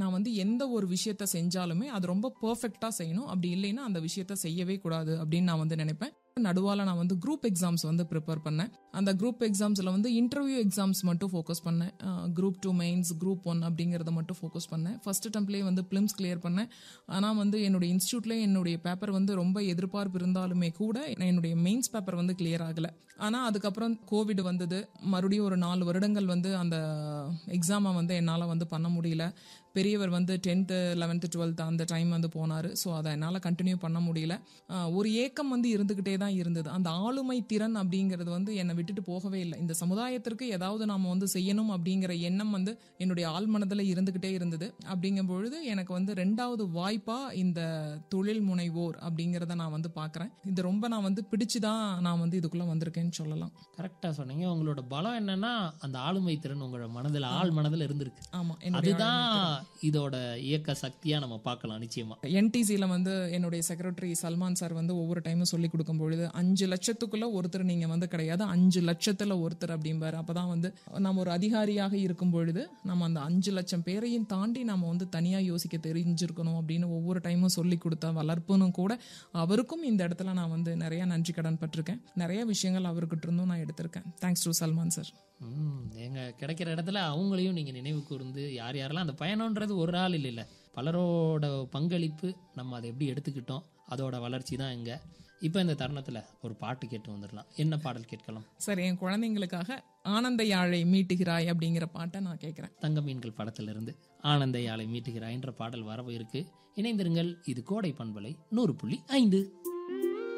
நான் வந்து எந்த ஒரு விஷயத்த செஞ்சாலுமே அது ரொம்ப பெர்ஃபெக்ட்டா செய்யணும் அப்படி இல்லைன்னா அந்த விஷயத்த செய்யவே கூடாது அப்படின்னு நான் வந்து நினைப்பேன் நடுவால நான் வந்து குரூப் எக்ஸாம்ஸ் வந்து ப்ரிப்பேர் பண்ணேன் அந்த குரூப் எக்ஸாம்ஸ்ல வந்து இன்டர்வியூ எக்ஸாம்ஸ் மட்டும் ஃபோக்கஸ் பண்ணேன் group two mains group one அப்படிங்கறத மட்டும் ஃபோக்கஸ் பண்ணேன் ஃபர்ஸ்ட் டெம்ப்லேயே வந்து பிலிம்ஸ் கிளியர் பண்ணேன் ஆனால் வந்து என்னுடைய இன்ஸ்டியூட்ல என்னுடைய பேப்பர் வந்து ரொம்ப எதிர்பார்ப்பு இருந்தாலுமே கூட என்னுடைய மெயின்ஸ் பேப்பர் வந்து கிளியர் ஆகல ஆனால் அதுக்கப்புறம் கோவிட் வந்தது மறுபடியும் ஒரு நாலு வருடங்கள் வந்து அந்த எக்ஸாமை வந்து என்னால் வந்து பண்ண முடியல பெரியவர் வந்து டென்த்து லெவன்த்து டுவெல்த் அந்த டைம் வந்து போனார் ஸோ அதை என்னால் கண்டினியூ பண்ண முடியல ஆஹ் ஒரு ஏக்கம் வந்து இருந்துக்கிட்டே தான் இருந்தது அந்த ஆளுமை திறன் அப்படிங்கிறது வந்து என்னை விட்டுட்டு போகவே இல்லை இந்த சமுதாயத்திற்கு ஏதாவது நாம் வந்து செய்யணும் அப்படிங்கிற எண்ணம் வந்து என்னுடைய ஆழ்மனதில் இருந்துக்கிட்டே இருந்தது அப்படிங்கும் பொழுது எனக்கு வந்து ரெண்டாவது வாய்ப்பா இந்த தொழில் முனைவோர் அப்படிங்கிறத நான் வந்து பார்க்குறேன் இது ரொம்ப நான் வந்து பிடிச்சு தான் நான் வந்து இதுக்குள்ளே வந்திருக்கேன்னு சொல்லலாம் கரெக்டா சொன்னீங்க உங்களோட பலம் என்னன்னா அந்த ஆளுமை திறன் உங்களோட மனதுல ஆள் மனதுல இருந்திருக்கு ஆமாம் என்னுடைய அதுதான் இதோட இயக்க சக்தியா நம்ம பார்க்கலாம் நிச்சயமா என்டிசியில் வந்து என்னுடைய செக்ரட்டரி சல்மான் சார் வந்து ஒவ்வொரு டைமும் சொல்லி கொடுக்கும் பொழுது அஞ்சு லட்சத்துக்குள்ள ஒருத்தர் நீங்க வந்து கிடையாது அஞ்சு லட்சத்துல ஒருத்தர் அப்படிம்பாரு அப்பதான் வந்து நம்ம ஒரு அதிகாரியாக இருக்கும் பொழுது நம்ம அந்த அஞ்சு லட்சம் பேரையும் தாண்டி நம்ம வந்து தனியா யோசிக்க தெரிஞ்சிருக்கணும் அப்படின்னு ஒவ்வொரு டைமும் சொல்லி கொடுத்த வளர்ப்புனும் கூட அவருக்கும் இந்த இடத்துல நான் வந்து நிறைய நன்றி கடன் பட்டிருக்கேன் நிறைய விஷயங்கள் அவர்கிட்ட இருந்தும் நான் எடுத்திருக்கேன் தேங்க்ஸ் டு சல்மான் சார் ம் எங்க கிடைக்கிற இடத்துல அவங்களையும் நீங்க நினைவு கூர்ந்து யார் யாரெல்லாம் அந்த பயணம்ன்றது ஒரு ஆள் இல்ல பலரோட பங்களிப்பு நம்ம அதை எப்படி எடுத்துக்கிட்டோம் அதோட வளர்ச்சி தான் இங்க இப்போ இந்த தருணத்துல ஒரு பாட்டு கேட்டு வந்துடலாம் என்ன பாடல் கேட்கலாம் சார் என் குழந்தைங்களுக்காக ஆனந்த யாழை மீட்டுகிறாய் அப்படிங்கிற பாட்டை நான் கேட்குறேன் தங்க மீன்கள் படத்திலிருந்து ஆனந்த யாழை மீட்டுகிறாய் என்ற பாடல் வரவு இருக்கு இணைந்திருங்கள் இது கோடை பண்பலை நூறு புள்ளி ஐந்து